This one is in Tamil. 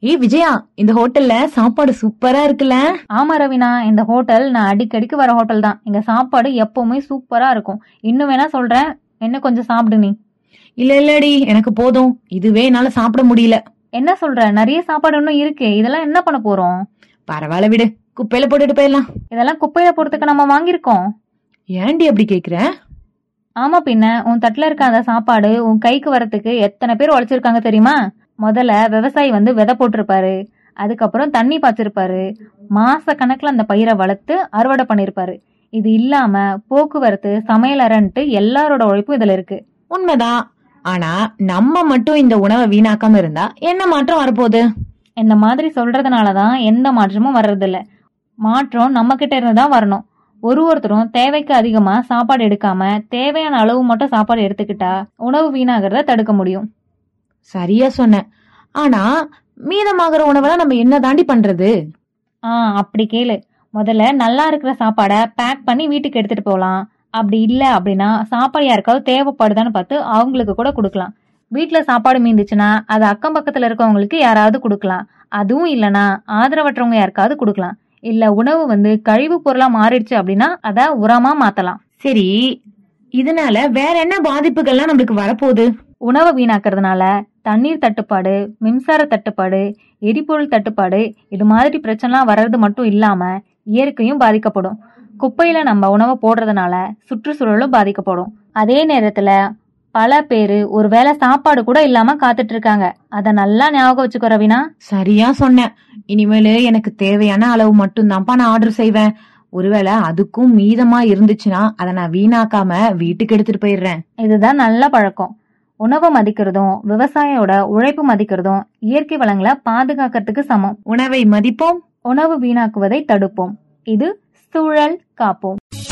ஏய் விஜயா இந்த ஹோட்டல்ல சாப்பாடு சூப்பரா இருக்குல்ல ஆமா ரவினா இந்த ஹோட்டல் நான் அடிக்கடிக்கு வர ஹோட்டல் தான் இங்க சாப்பாடு எப்பவுமே சூப்பரா இருக்கும் இன்னும் வேணா சொல்றேன் என்ன கொஞ்சம் சாப்பிடு நீ இல்ல இல்லடி எனக்கு போதும் இதுவே என்னால சாப்பிட முடியல என்ன சொல்ற நிறைய சாப்பாடு இன்னும் இருக்கு இதெல்லாம் என்ன பண்ண போறோம் பரவாயில்ல விடு குப்பையில போட்டுட்டு போயிடலாம் இதெல்லாம் குப்பையில போறதுக்கு நம்ம வாங்கியிருக்கோம் ஏன்டி அப்படி கேக்குற ஆமா பின்ன உன் தட்டுல இருக்க அந்த சாப்பாடு உன் கைக்கு வரத்துக்கு எத்தனை பேர் உழைச்சிருக்காங்க தெரியுமா முதல்ல விவசாயி வந்து விதை போட்டிருப்பாரு அதுக்கப்புறம் தண்ணி பாய்ச்சிருப்பாரு மாச கணக்குல அந்த பயிரை வளர்த்து அறுவடை பண்ணிருப்பாரு இது இல்லாம போக்குவரத்து சமையலறைன்ட்டு எல்லாரோட உழைப்பும் இதுல இருக்கு உண்மைதான் ஆனா நம்ம மட்டும் இந்த உணவை வீணாக்காம இருந்தா என்ன மாற்றம் வரப்போகுது இந்த மாதிரி சொல்றதுனாலதான் எந்த மாற்றமும் வர்றதில்ல மாற்றம் நம்ம கிட்ட இருந்து தான் வரணும் ஒரு ஒருத்தரும் தேவைக்கு அதிகமா சாப்பாடு எடுக்காம தேவையான அளவு மட்டும் சாப்பாடு எடுத்துக்கிட்டா உணவு வீணாகிறத தடுக்க முடியும் சரியா சொன்ன ஆனா மீதமாகிற உணவெல்லாம் நம்ம என்ன தாண்டி பண்றது ஆ அப்படி கேளு முதல்ல நல்லா இருக்கிற சாப்பாடை பேக் பண்ணி வீட்டுக்கு எடுத்துட்டு போகலாம் அப்படி இல்லை அப்படின்னா சாப்பாடு யாருக்காவது தேவைப்படுதான்னு பார்த்து அவங்களுக்கு கூட கொடுக்கலாம் வீட்டில் சாப்பாடு மீந்துச்சுன்னா அதை அக்கம் பக்கத்தில் இருக்கவங்களுக்கு யாராவது கொடுக்கலாம் அதுவும் இல்லைன்னா ஆதரவற்றவங்க யாருக்காவது கொடுக்கலாம் இல்லை உணவு வந்து கழிவு பொருளாக மாறிடுச்சு அப்படின்னா அதை உரமாக மாற்றலாம் சரி இதனால வேற என்ன பாதிப்புகள்லாம் நம்மளுக்கு வரப்போகுது உணவை வீணாக்கிறதுனால தண்ணீர் தட்டுப்பாடு மின்சார தட்டுப்பாடு எரிபொருள் தட்டுப்பாடு இது மாதிரி பிரச்சனைலாம் வர்றது மட்டும் இல்லாம இயற்கையும் பாதிக்கப்படும் குப்பையில நம்ம உணவை போடுறதுனால சுற்றுச்சூழலும் பாதிக்கப்படும் அதே நேரத்துல பல பேரு ஒருவேளை சாப்பாடு கூட இல்லாம காத்துட்டு இருக்காங்க அத நல்லா ஞாபகம் வச்சுக்கோ ரவினா சரியா சொன்ன இனிமேலு எனக்கு தேவையான அளவு மட்டும்தான்ப்பா நான் ஆர்டர் செய்வேன் ஒருவேளை அதுக்கும் மீதமா இருந்துச்சுன்னா அதை நான் வீணாக்காம வீட்டுக்கு எடுத்துட்டு போயிடுறேன் இதுதான் நல்ல பழக்கம் உணவை மதிக்கிறதும் விவசாயியோட உழைப்பு மதிக்கிறதும் இயற்கை வளங்களை பாதுகாக்கிறதுக்கு சமம் உணவை மதிப்போம் உணவு வீணாக்குவதை தடுப்போம் இது சூழல் காப்போம்